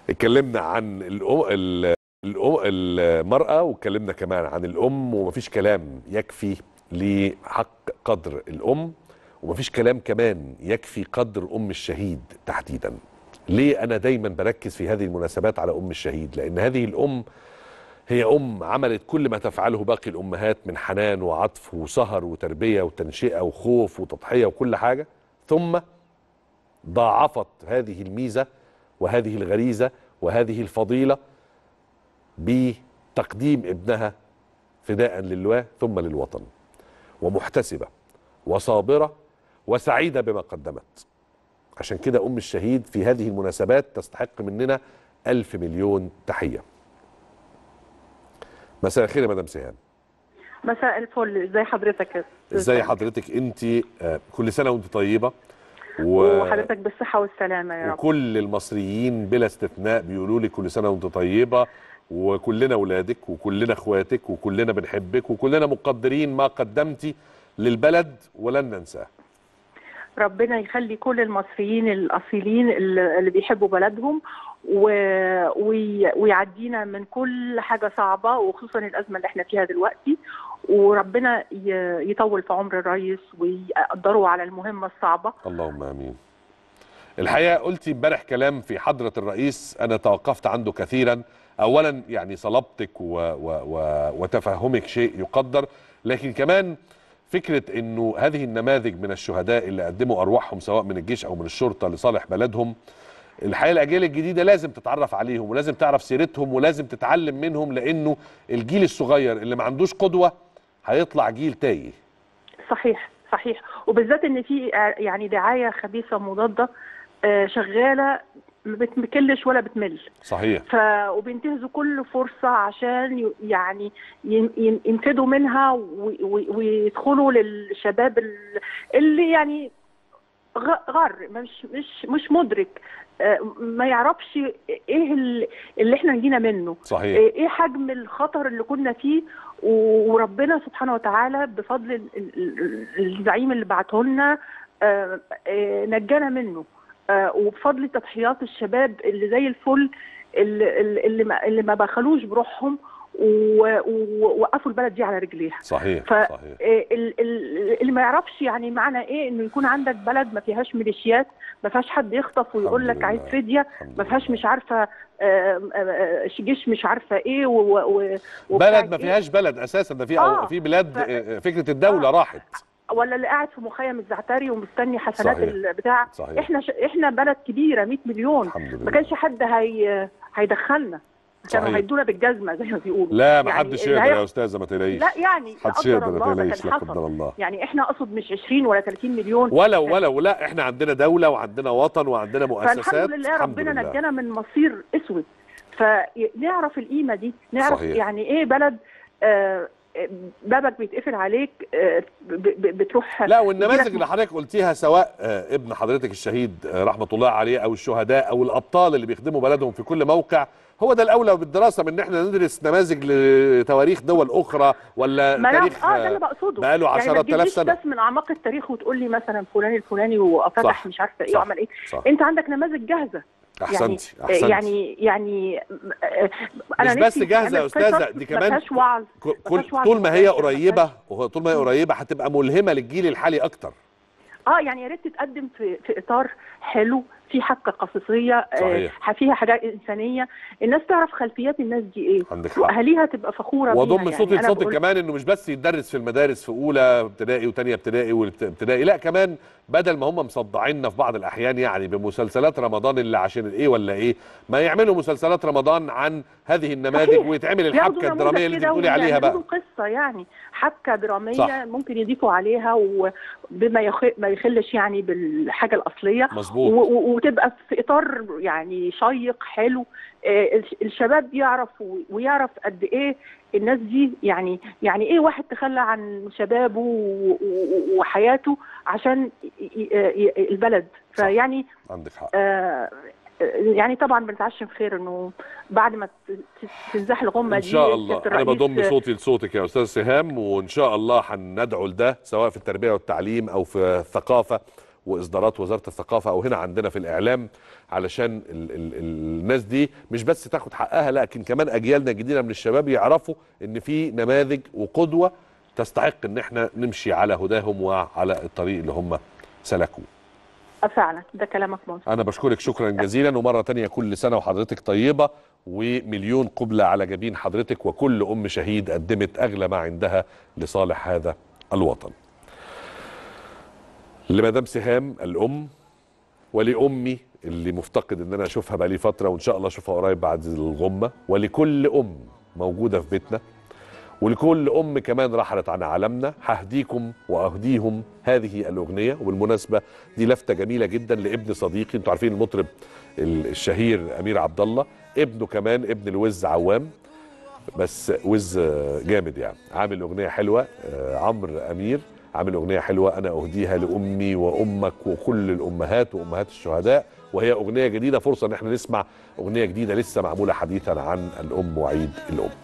اتكلمنا عن الأم ال- الأم المرأة واتكلمنا كمان عن الأم ومفيش كلام يكفي لحق قدر الأم ومفيش كلام كمان يكفي قدر أم الشهيد تحديدا ليه أنا دايما بركز في هذه المناسبات على أم الشهيد لأن هذه الأم هي أم عملت كل ما تفعله باقي الأمهات من حنان وعطف وسهر وتربية وتنشئة وخوف وتضحية وكل حاجة ثم ضاعفت هذه الميزة وهذه الغريزة وهذه الفضيلة بتقديم ابنها فداء لله ثم للوطن ومحتسبة وصابرة وسعيدة بما قدمت عشان كده أم الشهيد في هذه المناسبات تستحق مننا ألف مليون تحية مساء الخير يا مدام سهام مساء الفل ازي حضرتك يا أستاذ ازاي سامي؟ حضرتك انت آه، كل سنة وانت طيبة و... وحضرتك بالصحة والسلامة يا رب وكل المصريين بلا استثناء بيقولوا لي كل سنه وانت طيبه وكلنا اولادك وكلنا اخواتك وكلنا بنحبك وكلنا مقدرين ما قدمتي للبلد ولن ننساه ربنا يخلي كل المصريين الأصيلين اللي اللي بيحبوا بلدهم و... وي... ويعدينا من كل حاجة صعبة وخصوصا الأزمة اللي احنا فيها دلوقتي وربنا ي... يطول في عمر الرئيس ويقدره على المهمة الصعبة اللهم امين الحقيقه قلتي امبارح كلام في حضره الرئيس انا توقفت عنده كثيرا اولا يعني صلابتك و... و... و... وتفهمك شيء يقدر لكن كمان فكره انه هذه النماذج من الشهداء اللي قدموا ارواحهم سواء من الجيش او من الشرطه لصالح بلدهم الحقيقه الاجيال الجديده لازم تتعرف عليهم ولازم تعرف سيرتهم ولازم تتعلم منهم لانه الجيل الصغير اللي ما عندوش قدوه هيطلع جيل تايه صحيح صحيح وبالذات ان في آه، يعني دعاية خبيثة مضادة آه، شغالة ما بتمكلش ولا بتمل صحيح ف وبينتهزوا كل فرصه عشان ي- يعني ين- ين- ينفدوا منها و- و- ويدخلوا للشباب ال- اللي يعني غ- غر مش مش مش مدرك آه، ما يعرفش ايه ال- اللي احنا جينا منه صحيح ايه حجم الخطر اللي كنا فيه و- وربنا سبحانه وتعالى بفضل ال- ال- ال- الزعيم اللي بعته لنا آه، آه، نجانا منه آه، وبفضل تضحيات الشباب اللي زي الفل اللي, اللي- اللي ما اللي ما بخلوش بروحهم و- و- ووقفوا البلد دي على رجليها صحيح ف صحيح آه، ال- ال- اللي ما يعرفش يعني معنى ايه انه يكون عندك بلد ما فيهاش ميليشيات ما فيهاش حد يخطف ويقول الحمد لك عايز لله. فديه الحمد ما فيهاش لله. مش عارفه آه، آه، آه، جيش مش عارفه ايه و- و- وبتاع بلد ما إيه. فيهاش بلد اساسا ده في آه. في بلاد ف- آه، فكره الدوله آه. راحت ولا اللي قاعد في مخيم الزعتري ومستني حسنات صحيح. البتاع صحيح. احنا ش... احنا بلد كبيره 100 مليون الحمد لله ما كانش حد هي... هيدخلنا كانوا صحيح. هيدونا بالجزمه زي ما بيقولوا لا ما يعني حدش اللي يقدر هي- يا استاذه ما تقلقيش لا يعني لا محدش قدر يقدر ما الله ده تقلقيش كان لا حصل قدر الله يعني احنا اقصد مش 20 ولا 30 مليون ولو ولو لا احنا عندنا دوله وعندنا وطن وعندنا مؤسسات فالحمد لله الحمد ربنا لله. نجانا من مصير اسود فنعرف القيمه دي نعرف صحيح. يعني ايه بلد آه، آه، بابك بيتقفل عليك آه، ب- ب- بتروح لا والنماذج يجيلك اللي حضرتك قلتيها سواء آه، ابن حضرتك الشهيد آه، رحمه الله عليه او الشهداء او الابطال اللي بيخدموا بلدهم في كل موقع هو ده الاولى بالدراسه من ان احنا ندرس نماذج لتواريخ دول اخرى ولا ما أنا- تاريخ اه ده اللي بقصده بقاله يعني ما عشرات آلاف تجيبليش سنه بس من اعماق التاريخ وتقول لي مثلا فلان الفلاني وفتح صح، مش عارفه ايه صح، وعمل ايه صح انت عندك نماذج جاهزه احسنتي يعني احسنتي يعني يعني آه، مش بس نفسي جاهزة يا أعمل أستاذة، قصص دي ما كمان فيهاش وعظ ك- ما كل فيهاش وعظ طول ما هي مباشر، ما قريبه فيهاش- وهو طول ما هي قريبه هتبقى ملهمه للجيل الحالي اكتر اه يعني يا ريت تتقدم في في اطار حلو في حبكه قصصيه صحيح. آه فيها حاجات انسانيه الناس تعرف خلفيات الناس دي ايه عندك حق واهاليها تبقى فخوره واضم بيها صوتي يعني أنا لصوتك بقول- كمان انه مش بس يتدرس في المدارس في اولى ابتدائي وثانيه ابتدائي وابتدائي لا كمان بدل ما هم مصدعيننا في بعض الاحيان يعني بمسلسلات رمضان اللي عشان ايه ولا ايه ما يعملوا مسلسلات رمضان عن هذه النماذج صحيح. ويتعمل ياخدوا الحبكه نموذج الدراميه اللي انت كده بتقولي عليها ويعملوا بقى قصه يعني حبكه دراميه صح. صح. ممكن يضيفوا عليها وبما يخ... ما يخلش يعني بالحاجه الاصليه و... مظبوط و... وتبقى في اطار يعني شيق حلو آه، الش- الشباب يعرف و- ويعرف قد ايه الناس دي يعني يعني ايه واحد تخلى عن شبابه و- و- وحياته عشان ي- ي- ي- البلد صح. فيعني عندك حق آه يعني طبعا بنتعشم خير انه بعد ما ت- ت- تنزح الغمه ان دي شاء الله سيادة انا الرئيس، بضم صوتي لصوتك يا استاذ سهام وان شاء الله هندعو لده سواء في التربيه والتعليم او في الثقافه واصدارات وزاره الثقافه او هنا عندنا في الاعلام علشان ال ال الناس دي مش بس تاخد حقها لكن كمان اجيالنا الجديده من الشباب يعرفوا ان في نماذج وقدوه تستحق ان احنا نمشي على هداهم وعلى الطريق اللي هم سلكوه آه، فعلا ده كلامك مظبوط انا بشكرك شكرا جزيلا ومره تانية كل سنه وحضرتك طيبه ومليون قبله على جبين حضرتك وكل ام شهيد قدمت اغلى ما عندها لصالح هذا الوطن لمدام سهام الام ولامي اللي مفتقد ان انا اشوفها بقالي فتره وان شاء الله اشوفها قريب بعد الغمه ولكل ام موجوده في بيتنا ولكل ام كمان رحلت عن عالمنا ههديكم واهديهم هذه الاغنيه وبالمناسبه دي لفته جميله جدا لابن صديقي انتوا عارفين المطرب الشهير امير عبد الله ابنه كمان ابن الوز عوام بس وز جامد يعني عامل اغنيه حلوه آه، عمرو امير عامل اغنيه حلوه انا اهديها لامي وامك وكل الامهات وامهات الشهداء وهي اغنيه جديده فرصه ان احنا نسمع اغنيه جديده لسه معموله حديثا عن الام وعيد الام